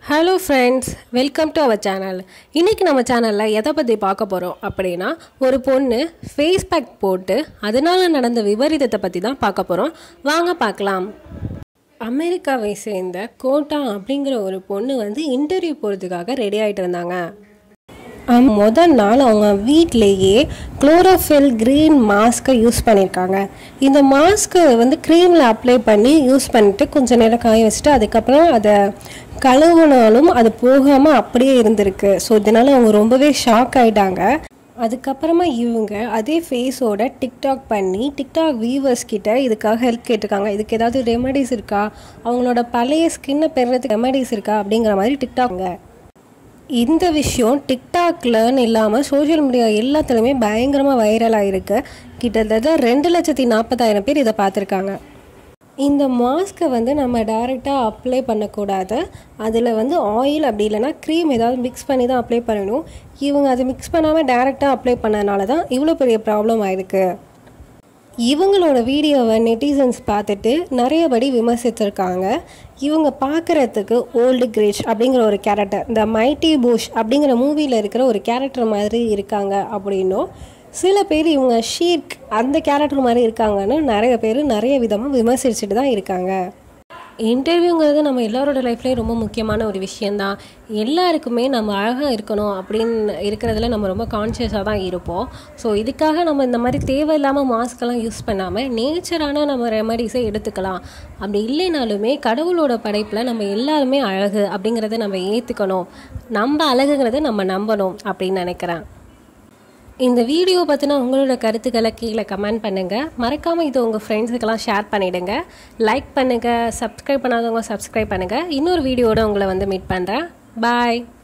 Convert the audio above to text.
hello friends welcome to our channel இன்றைக்கி நம்ம சேனலில் எதை பற்றி பார்க்க போகிறோம் அப்படின்னா ஒரு பொண்ணு ஃபேஸ் பேக் போட்டு அதனால் நடந்த விபரீதத்தை பற்றி தான் பார்க்க போகிறோம் வாங்க பார்க்கலாம் அமெரிக்காவை சேர்ந்த கோட்டா அப்படிங்கிற ஒரு பொண்ணு வந்து இன்டர்வியூ போகிறதுக்காக ரெடி ஆகிட்டு இருந்தாங்க ஆம், முதல் நாள் அவங்க வீட்டிலேயே குளோரோஃபில் க்ரீன் மாஸ்க்கை யூஸ் பண்ணியிருக்காங்க இந்த மாஸ்க்கை வந்து க்ரீமில் அப்ளை பண்ணி யூஸ் பண்ணிட்டு கொஞ்சம் நேரம் காய வச்சுட்டு அதுக்கப்புறம் அதை கழுவுனாலும் அது போகாமல் அப்படியே இருந்திருக்கு ஸோ இதனால் அவங்க ரொம்பவே ஷாக் ஆயிட்டாங்க அதுக்கப்புறமா இவங்க அதே ஃபேஸோட டிக்டாக் பண்ணி டிக்டாக் வியூவர்ஸ் கிட்ட இதுக்காக ஹெல்ப் கேட்டிருக்காங்க இதுக்கு ஏதாவது ரெமெடிஸ் இருக்கா அவங்களோட பழைய ஸ்கின்னை பெறுறதுக்கு ரெமெடிஸ் இருக்கா அப்படிங்கிற மாதிரி டிக்டாக்ங்க இந்த விஷயம் டிக்டாக்லன்னு இல்லாமல் சோஷியல் மீடியா எல்லாத்துலேயுமே பயங்கரமாக வைரலாக இருக்கு கிட்டத்தட்ட ரெண்டு லட்சத்தி நாற்பதாயிரம் பேர் இதை பார்த்துருக்காங்க இந்த மாஸ்க்கை வந்து நம்ம டைரெக்டாக அப்ளை பண்ணக்கூடாது அதில் வந்து ஆயில் அப்படி இல்லைன்னா க்ரீம் ஏதாவது மிக்ஸ் பண்ணி தான் அப்ளை பண்ணணும் இவங்க அதை மிக்ஸ் பண்ணாமல் டைரெக்டாக அப்ளை பண்ணனால தான் இவ்வளோ பெரிய ப்ராப்ளம் ஆயிருக்கு இவங்களோட வீடியோவை நெட்டிசன்ஸ் பார்த்துட்டு நிறையபடி விமர்சித்திருக்காங்க இவங்க பார்க்குறதுக்கு ஓல்டு கிரேஜ் அப்படிங்கிற ஒரு கேரக்டர் இந்த மைட்டி புஷ் அப்படிங்கிற மூவியில் இருக்கிற ஒரு கேரக்டர் மாதிரி இருக்காங்க அப்படின்னும் சில பேர் இவங்க ஷீர்க் அந்த கேரக்டர் மாதிரி இருக்காங்கன்னு நிறைய பேர் நிறைய விதமாக விமர்சிச்சுட்டு தான் இருக்காங்க இன்டர்வியூங்கிறது நம்ம எல்லாரோட லைஃப்லேயும் ரொம்ப முக்கியமான ஒரு விஷயந்தான் எல்லாருக்குமே நம்ம அழகாக இருக்கணும் அப்படின்னு இருக்கிறதுல நம்ம ரொம்ப கான்ஷியஸாக தான் இருப்போம் ஸோ இதுக்காக நம்ம இந்த மாதிரி தேவையில்லாமல் மாஸ்க்கெல்லாம் யூஸ் பண்ணாமல் நேச்சரான நம்ம ரெமடிஸை எடுத்துக்கலாம் அப்படி இல்லைனாலுமே கடவுளோட படைப்பில் நம்ம எல்லாருமே அழகு அப்படிங்கிறத நம்ம ஏற்றுக்கணும் நம்ம அழகுங்கிறத நம்ம நம்பணும் அப்படின்னு நினைக்கிறேன் இந்த வீடியோ பற்றின உங்களோட கருத்துக்களை கீழே கமெண்ட் பண்ணுங்கள் மறக்காமல் இது உங்கள் ஃப்ரெண்ட்ஸுக்கெல்லாம் ஷேர் பண்ணிவிடுங்க லைக் பண்ணுங்கள் சப்ஸ்கிரைப் பண்ணாதவங்க சப்ஸ்கிரைப் பண்ணுங்கள் இன்னொரு வீடியோட உங்களை வந்து மீட் பண்ணுறேன் பாய்